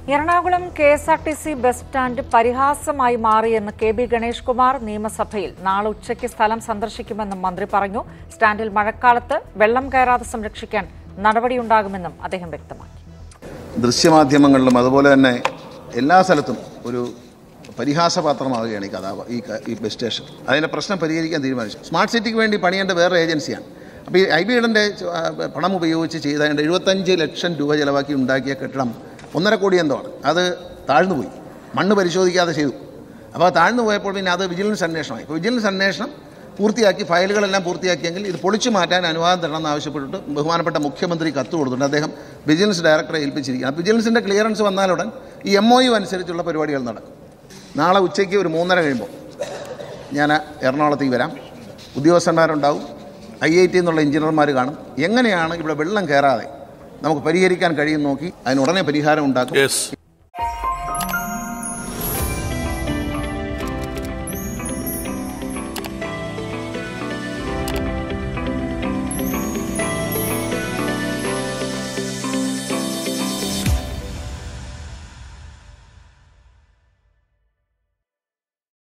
Ernakulam K S R T C bus stand പരിഹാസമായി മാറിയെന്ന് K B Ganesh Kumar നിയമസഭയിൽ നാളെ ഉച്ചയ്ക്ക് സ്ഥലം സന്ദർശിക്കുമെന്നും മന്ത്രി പറഞ്ഞു സ്റ്റാൻഡിൽ മഴക്കാലത്ത് വെള്ളം കയറാതെ സംരക്ഷിക്കാൻ നടപടിയുണ്ടാകുമെന്നും അദ്ദേഹം വ്യക്തമാക്കി ദൃശ്യമാധ്യമങ്ങളിലും അതുപോലെ തന്നെ എല്ലാ സ്ഥലത്തും ഒരു പരിഹാസപാത്രമാവുകയാണ് ഈ കഥാ ഈ ക- ഈ ബസ് സ്റ്റേഷൻ അതിൻ്റെ പ്രശ്നം പരിഹരിക്കാൻ തീരുമാനിച്ചു സ്മാർട്ട് സിറ്റിക്ക് വേണ്ടി പണിയേണ്ട വേറെ ഏജൻസിയാണ് അപ്പോൾ ഈ ഐ ബി ഇടൻ്റെ പണം ഉപയോഗിച്ച് ചെയ്ത എഴുപത്തഞ്ച് ലക്ഷം രൂപ ചിലവാക്കി ഉണ്ടാക്കിയ കെട്ടിടം ഒന്നര കോടി എന്തോ ആണ് അത് താഴ്ന്നു പോയി മണ്ണ് പരിശോധിക്കാതെ ചെയ്തു അപ്പോൾ താഴ്ന്നു പോയപ്പോൾ പിന്നെ അത് വിജിലൻസ് അന്വേഷണമായി ഇപ്പോൾ വിജിലൻസ് അന്വേഷണം പൂർത്തിയാക്കി ഫയലുകളെല്ലാം പൂർത്തിയാക്കിയെങ്കിൽ ഇത് പൊളിച്ചു മാറ്റാൻ അനുവാദം തരണമെന്ന് ആവശ്യപ്പെട്ടിട്ട് ബഹുമാനപ്പെട്ട മുഖ്യമന്ത്രി കത്ത് കൊടുത്തിട്ടുണ്ട് അദ്ദേഹം വിജിലൻസ് ഡയറക്ടറെ ഏൽപ്പിച്ചിരിക്കുകയാണ് വിജിലൻസിൻ്റെ ക്ലിയറൻസ് വന്നാലുടൻ ഈ എം ഒ യു അനുസരിച്ചുള്ള പരിപാടികൾ നടക്കും നാളെ ഉച്ചയ്ക്ക് ഒരു മൂന്നര കഴിയുമ്പോൾ ഞാൻ എറണാകുളത്തേക്ക് വരാം ഉദ്യോഗസ്ഥന്മാരുണ്ടാവും ഐ ഐ ടി എന്നുള്ള എഞ്ചിനീയർമാർ കാണും എങ്ങനെയാണ് ഇവിടെ വെള്ളം കയറാതെ നമുക്ക് പരിഹരിക്കാൻ കഴിയും നോക്കി അതിന് ഉടനെ പരിഹാരം ഉണ്ടാക്കും യെസ്